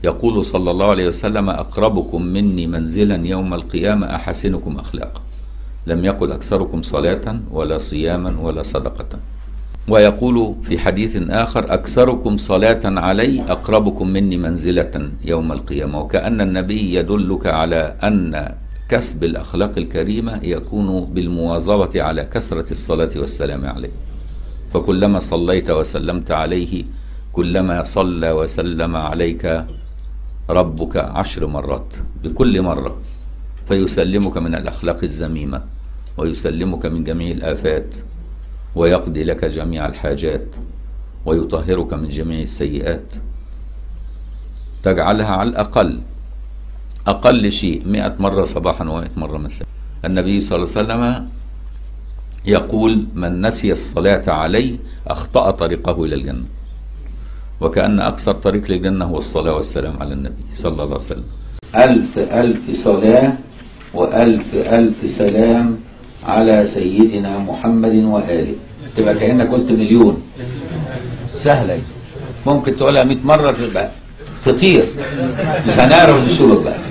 يقول صلى الله عليه وسلم أقربكم مني منزلا يوم القيامة أحسنكم أخلاقا لم يقل أكثركم صلاة ولا صياما ولا صدقة ويقول في حديث آخر أكثركم صلاة علي أقربكم مني منزلة يوم القيامة وكأن النبي يدلك على أن كسب الأخلاق الكريمة يكون بالمواظبة على كثرة الصلاة والسلام عليه فكلما صليت وسلمت عليه كلما صلى وسلم عليك ربك عشر مرات بكل مرة فيسلمك من الأخلاق الذميمة ويسلمك من جميع الآفات ويقضي لك جميع الحاجات ويطهرك من جميع السيئات تجعلها على الأقل أقل شيء مئة مرة صباحا ومئة مرة مساء النبي صلى الله عليه وسلم يقول من نسي الصلاة علي أخطأ طريقه إلى الجنة وكأن أكثر طريق للجنة هو الصلاة والسلام على النبي صلى الله عليه وسلم ألف ألف صلاة وألف ألف سلام على سيدنا محمد وآله تبقى كأنك قلت مليون سهلة ممكن تقولها 100 مرة تبقى تطير مش هنعرف نشوفك بقى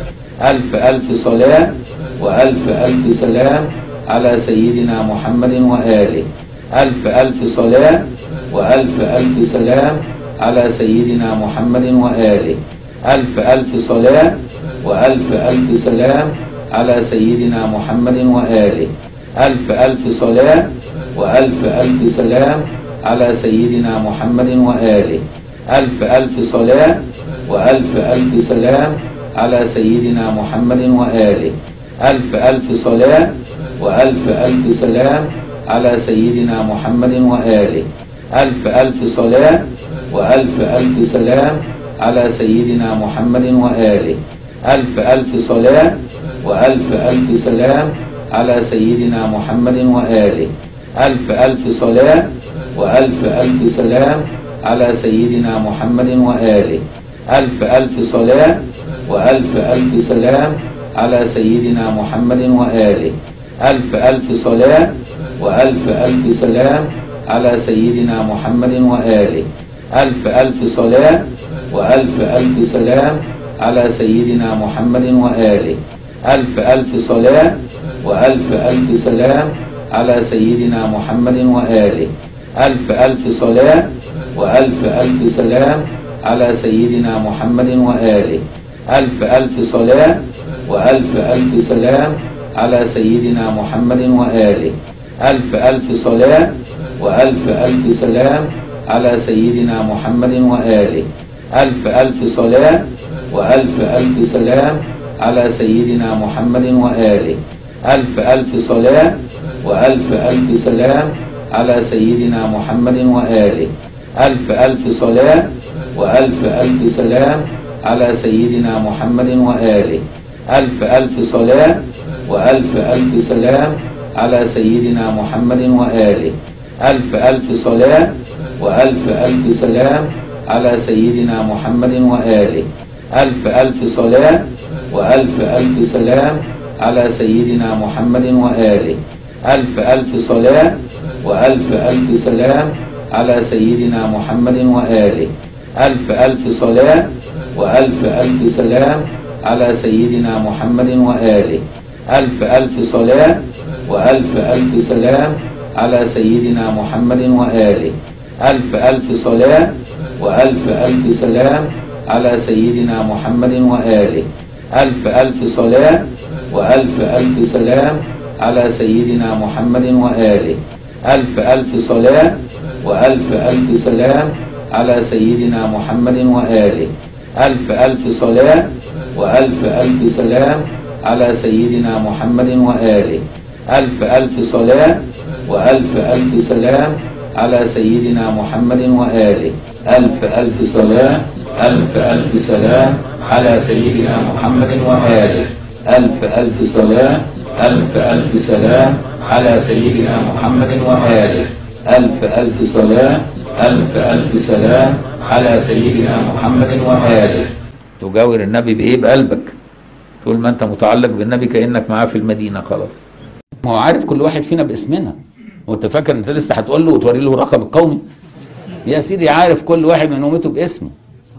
ألف ألف صلاة وألف ألف سلام على سيدنا محمد وآله ألف ألف صلاة وألف ألف سلام على سيدنا محمد وآله ألف ألف صلاة وألف ألف سلام على سيدنا محمد وآله ألف ألف صلاة وألف ألف سلام على سيدنا محمد وآله ألف ألف صلاة وألف ألف سلام على سيدنا محمد وآله ألف ألف صلاة وألف ألف سلام على سيدنا محمد وآله ألف ألف صلاة وألف ألف سلام على سيدنا محمد وآله ألف ألف صلاة وألف ألف سلام على سيدنا محمد وآله ألف ألف صلاة وألف ألف سلام على سيدنا محمد وآله ألف ألف صلاة وألف ألف سلام على سيدنا محمد وآله ألف ألف صلاة وألف ألف سلام على سيدنا محمد وآله ألف ألف صلاة وألف ألف سلام على سيدنا محمد وآله ألف ألف صلاة وألف ألف سلام على سيدنا محمد وآله ألف ألف صلاة وألف ألف سلام على سيدنا محمد وآله ألف ألف صلاة وألف ألف سلام على سيدنا محمد وآله ألف ألف صلاة وألف ألف سلام على سيدنا محمد وآله ألف ألف صلاة وألف ألف سلام على سيدنا محمد وآله ألف ألف صلاة وألف ألف سلام على سيدنا محمد وآله ألف ألف صلاة وألف ألف سلام على سيدنا محمد وآله ألف ألف صلاة وألف ألف سلام على سيدنا محمد وآله ألف ألف صلاة وألف ألف سلام على سيدنا محمد وآله ألف ألف صلاة وألف ألف سلام على سيدنا محمد وآله ألف ألف صلاة وألف ألف سلام على سيدنا محمد وآله ألف ألف صلاة وألف ألف سلام على سيدنا محمد وآله ألف ألف صلاة وألف ألف سلام على سيدنا محمد وآله ألف ألف صلاة وألف ألف سلام على سيدنا محمد وآله ألف ألف صلاة وألف ألف سلام على سيدنا محمد وآله ألف ألف صلاة وألف ألف سلام على سيدنا محمد وآله ألف ألف صلاة وألف ألف سلام على سيدنا محمد وآله ألف ألف صلاة وألف ألف سلام على سيدنا محمد وآله ألف ألف صلاة ألف ألف سلام على سيدنا محمد وآله ألف ألف صلاة ألف ألف سلام على سيدنا محمد وآله ألف ألف صلاة ألف ألف سلام على سيدنا محمد وآله تجاور النبي بإيه بقلبك طول ما أنت متعلق بالنبي كأنك معاه في المدينة خلاص ما هو عارف كل واحد فينا باسمنا وانت فاكر انت لسه هتقول له وتوري له الرقم القومي يا سيدي عارف كل واحد من امته باسمه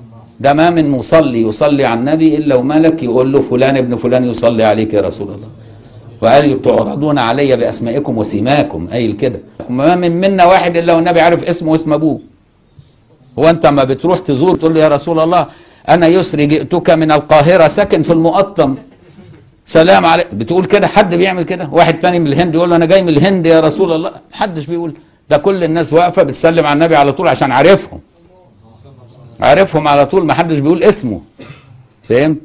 ده ما من مصلي يصلي على النبي الا وملك يقول له فلان ابن فلان يصلي عليك يا رسول الله وقال تعرضون علي باسمائكم وسيماكم قايل كده ما من منا واحد الا والنبي عارف اسمه واسم ابوه هو انت ما بتروح تزور تقول له يا رسول الله انا يسري جئتك من القاهره ساكن في المقطم سلام عليك بتقول كده حد بيعمل كده واحد تاني من الهند يقول له انا جاي من الهند يا رسول الله محدش بيقول ده كل الناس واقفه بتسلم على النبي على طول عشان عارفهم عارفهم على طول ما حدش بيقول اسمه فهمت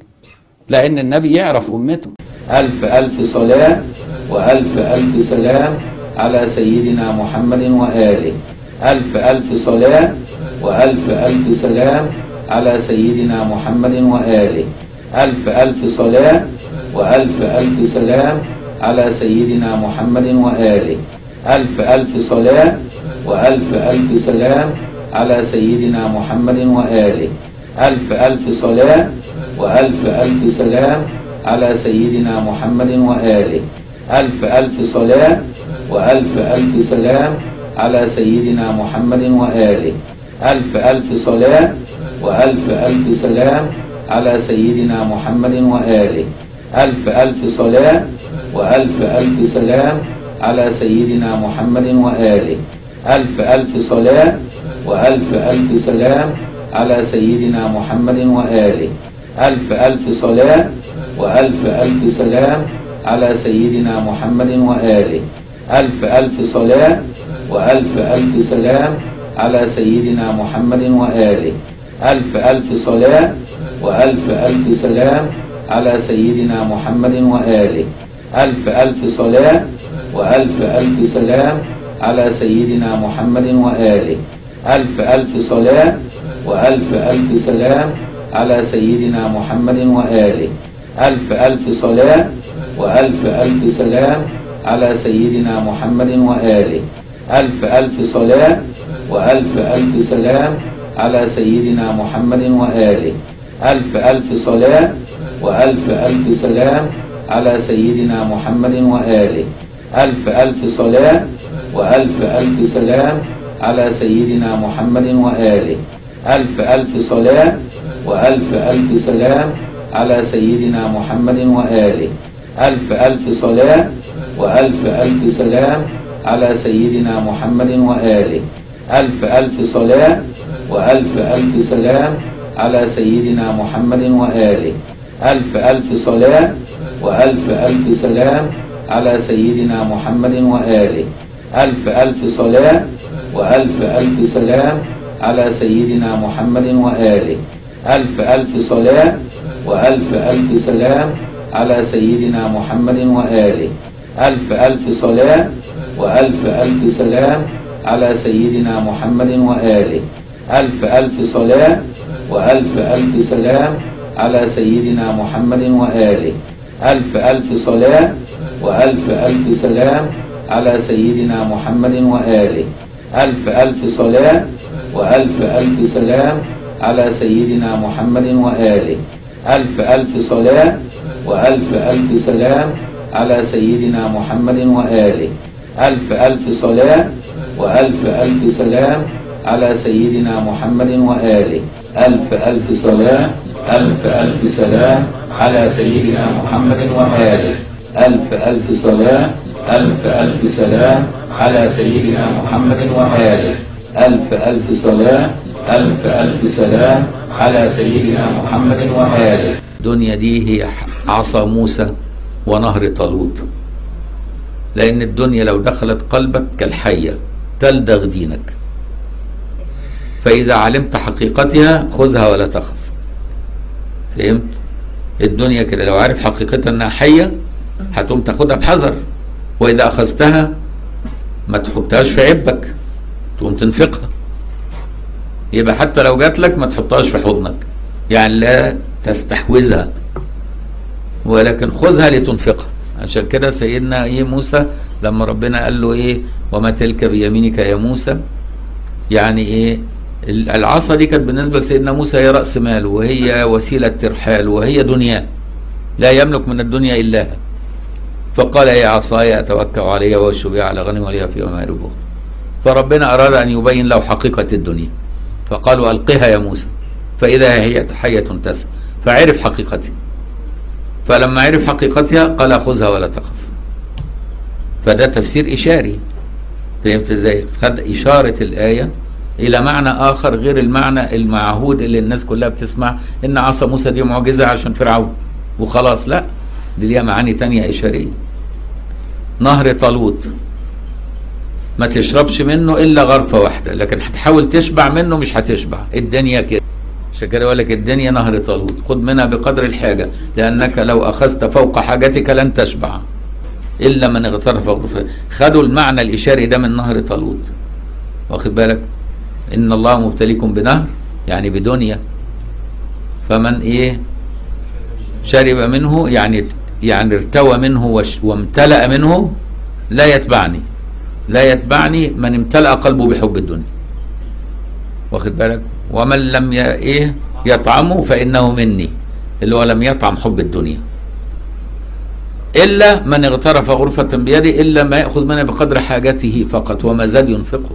لان النبي يعرف امته الف الف صلاه والف الف سلام على سيدنا محمد واله الف الف صلاه والف الف سلام على سيدنا محمد واله الف الف صلاه والف الف سلام على سيدنا محمد واله الف الف صلاه والف الف سلام على سيدنا محمد وآله ألف ألف صلاة وألف ألف سلام على سيدنا محمد وآله ألف ألف صلاة وألف ألف سلام على سيدنا محمد وآله ألف ألف صلاة وألف ألف سلام على سيدنا محمد وآله ألف ألف صلاة وألف ألف سلام على سيدنا محمد وآله ألف ألف صلاة وألف ألف سلام على سيدنا محمد وآله ألف ألف صلاة وألف ألف سلام على سيدنا محمد وآله ألف ألف صلاة وألف ألف سلام على سيدنا محمد وآله ألف ألف صلاة وألف ألف سلام على سيدنا محمد وآله ألف ألف صلاة وألف ألف سلام على سيدنا محمد وآله ألف ألف صلاة وألف ألف سلام على سيدنا محمد وآله ألف ألف صلاة وألف ألف سلام على سيدنا محمد وآله ألف ألف صلاة وألف ألف سلام على سيدنا محمد وآله ألف ألف صلاة وألف ألف سلام على سيدنا محمد وآله ألف ألف صلاة وألف ألف سلام على سيدنا محمد وآله ألف ألف صلاة وألف ألف سلام على سيدنا محمد وآله ألف ألف صلاة وألف ألف سلام على سيدنا محمد وآله ألف ألف صلاة وألف ألف سلام على سيدنا محمد وآله ألف ألف صلاة وألف ألف سلام على سيدنا محمد وآله ألف ألف صلاة وألف ألف سلام على سيدنا محمد وآله ألف ألف صلاة وألف ألف سلام على سيدنا محمد وآله ألف ألف صلاة وألف ألف سلام على سيدنا محمد وآله ألف ألف صلاة وألف ألف سلام على سيدنا محمد وآله ألف ألف صلاة وألف ألف سلام على سيدنا محمد وآله ألف ألف صلاة وألف ألف سلام على سيدنا محمد وآله ألف ألف صلاة وألف ألف سلام على سيدنا محمد وآله ألف ألف صلاة وألف ألف سلام على سيدنا محمد وآله ألف ألف صلاة ألف ألف سلام على سيدنا محمد وآله ألف ألف صلاة ألف ألف سلام على سيدنا محمد وآله ألف ألف صلاة ألف ألف سلام على سيدنا محمد وآله الدنيا دي هي عصا موسى ونهر طالوت لأن الدنيا لو دخلت قلبك كالحية تلدغ دينك فإذا علمت حقيقتها خذها ولا تخف فهمت الدنيا كده لو عارف حقيقتها انها حية هتقوم تاخدها بحذر وإذا أخذتها ما تحطهاش في عبك تقوم تنفقها يبقى حتى لو جات لك ما تحطهاش في حضنك يعني لا تستحوذها ولكن خذها لتنفقها عشان كده سيدنا ايه موسى لما ربنا قال له ايه وما تلك بيمينك يا موسى يعني ايه العصا دي كانت بالنسبه لسيدنا موسى هي راس ماله وهي وسيله ترحال وهي دنياه لا يملك من الدنيا الا فقال يا عصاي اتوكل عليها واشهد بها على غنم ولي في مارب اخرى فربنا اراد ان يبين له حقيقه الدنيا فقالوا القها يا موسى فإذا هي حية تسعى فعرف حقيقتها فلما عرف حقيقتها قال خذها ولا تخف فده تفسير إشاري فهمت ازاي؟ خد إشارة الآية إلى معنى آخر غير المعنى المعهود اللي الناس كلها بتسمع إن عصا موسى دي معجزة عشان فرعون وخلاص لا دي ليها معاني تانية إشارية نهر طالوت ما تشربش منه إلا غرفة واحدة لكن هتحاول تشبع منه مش هتشبع الدنيا كده عشان كده يقول لك الدنيا نهر طالوت خد منها بقدر الحاجة لأنك لو أخذت فوق حاجتك لن تشبع إلا من اغترف غرفة خدوا المعنى الإشاري ده من نهر طالوت واخد بالك إن الله مبتليكم بنهر يعني بدنيا فمن إيه شرب منه يعني يعني ارتوى منه وش وامتلأ منه لا يتبعني لا يتبعني من امتلأ قلبه بحب الدنيا واخد بالك ومن لم ي... ايه يطعمه فانه مني اللي هو لم يطعم حب الدنيا الا من اغترف غرفه بيده الا ما ياخذ منها بقدر حاجته فقط وما زاد ينفقه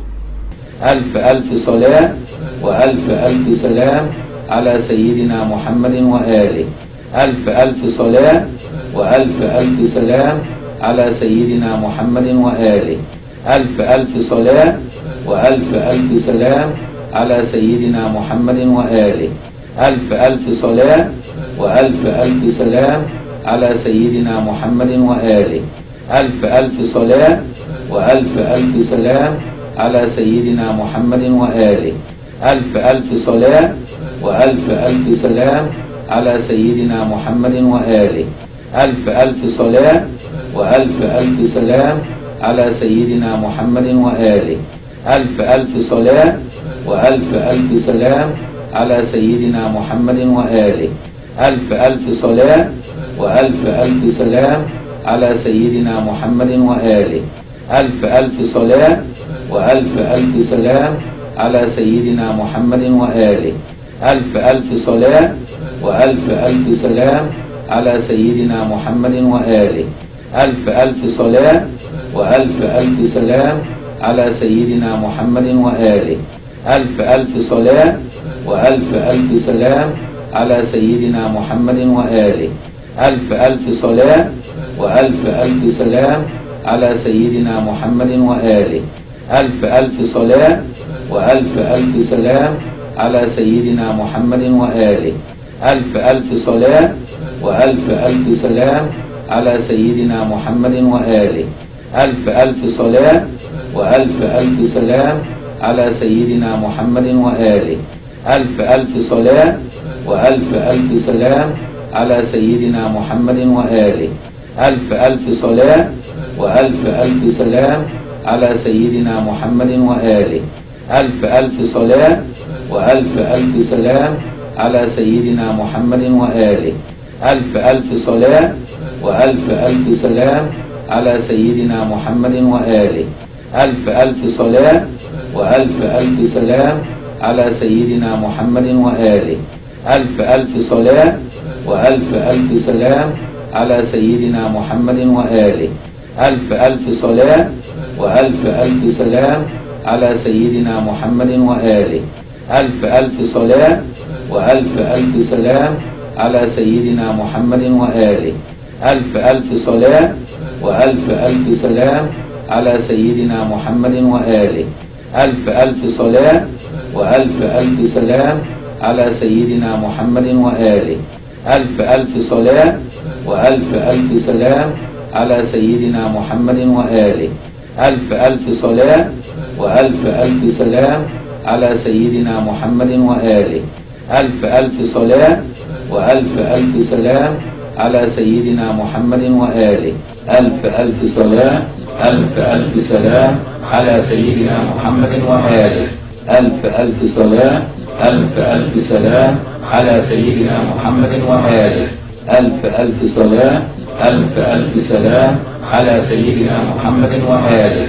الف الف صلاه والف الف سلام على سيدنا محمد واله الف الف صلاه والف الف سلام على سيدنا محمد واله الف الف صلاه والف الف سلام على سيدنا محمد وآله ألف ألف صلاة وألف ألف سلام على سيدنا محمد وآله ألف ألف صلاة وألف ألف سلام على سيدنا محمد وآله ألف ألف صلاة وألف ألف سلام على سيدنا محمد وآله ألف ألف صلاة وألف ألف سلام على سيدنا محمد وآله ألف ألف صلاة وألف ألف سلام على سيدنا محمد وآله ألف ألف صلاة وألف ألف سلام على سيدنا محمد وآله ألف ألف صلاة وألف ألف سلام على سيدنا محمد وآله ألف ألف صلاة وألف ألف سلام على سيدنا محمد وآله ألف ألف صلاة وألف ألف سلام على سيدنا محمد وآله ألف ألف صلاة وألف ألف سلام على سيدنا محمد وآله ألف ألف صلاة وألف ألف سلام على سيدنا محمد وآله ألف ألف صلاة وألف ألف سلام على سيدنا محمد وآله ألف ألف صلاة وألف ألف سلام على سيدنا محمد وآله ألف ألف صلاة وألف ألف سلام على سيدنا محمد وآله ألف ألف صلاة وألف ألف سلام على سيدنا محمد وآله ألف ألف صلاة وألف ألف سلام على سيدنا محمد وآله ألف ألف صلاة وألف ألف سلام على سيدنا محمد وآله ألف ألف صلاة وألف ألف سلام على سيدنا محمد وآله ألف ألف صلاة وألف ألف سلام على سيدنا محمد وآله ألف ألف صلاة وألف ألف سلام على سيدنا محمد وآله ألف ألف صلاة وألف ألف سلام على سيدنا محمد وآله ألف ألف صلاة وألف ألف سلام على سيدنا محمد وآله ألف ألف صلاة وألف ألف سلام على سيدنا محمد وآله ألف ألف صلاة وألف ألف سلام على سيدنا محمد وآله ألف ألف صلاة وألف ألف سلام على سيدنا محمد وآله ألف ألف صلاة وألف ألف سلام على سيدنا محمد وآله ألف ألف صلاة وألف ألف سلام على سيدنا محمد وآله ألف ألف صلاة ألف ألف سلام على سيدنا محمد وآله ألف ألف صلاة ألف ألف سلام على سيدنا محمد وآله ألف ألف صلاة ألف ألف سلام على سيدنا محمد وآله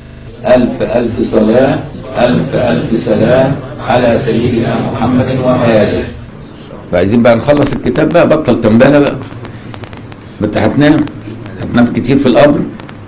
ألف ألف صلاة ألف ألف سلام على سيدنا محمد وآله فعايزين بقى نخلص الكتاب بقى بطل تنبالة بقى ما انت هتنام هتنام كتير في القبر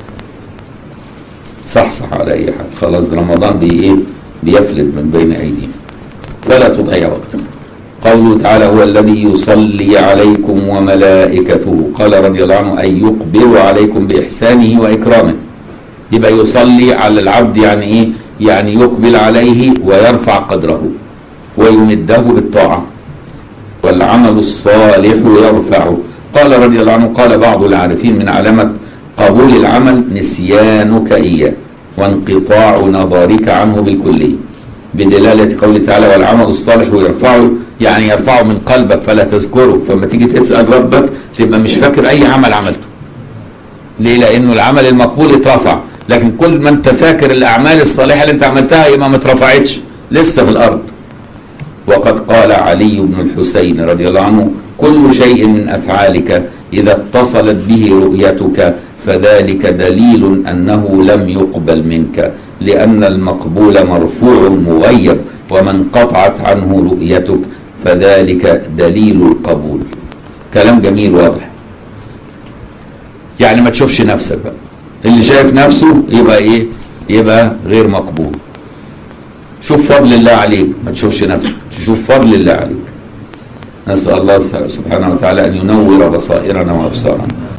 صح صح على اي حال خلاص رمضان بي ايه بيفلت من بين ايدينا فلا تضيع وقتك قوله تعالى هو الذي يصلي عليكم وملائكته قال رضي الله عنه أن يقبل عليكم بإحسانه وإكرامه يبقى يصلي على العبد يعني إيه يعني يقبل عليه ويرفع قدره ويمده بالطاعة والعمل الصالح يرفعه قال رضي الله عنه قال بعض العارفين من علامة قبول العمل نسيانك إياه وانقطاع نظرك عنه بالكلية بدلالة قوله تعالى والعمل الصالح يرفعه يعني يرفعه من قلبك فلا تذكره فلما تيجي تسأل ربك تبقى مش فاكر أي عمل عملته ليه لأنه العمل المقبول اترفع لكن كل ما انت فاكر الأعمال الصالحة اللي انت عملتها يبقى ما اترفعتش لسه في الأرض وقد قال علي بن الحسين رضي الله عنه كل شيء من أفعالك إذا اتصلت به رؤيتك فذلك دليل أنه لم يقبل منك لأن المقبول مرفوع مغيب ومن قطعت عنه رؤيتك فذلك دليل القبول كلام جميل واضح يعني ما تشوفش نفسك بقى اللي شايف نفسه يبقى ايه يبقى غير مقبول شوف فضل الله عليك ما تشوفش نفسك تشوف فضل الله عليك نسأل الله سبحانه وتعالى أن ينور بصائرنا وأبصارنا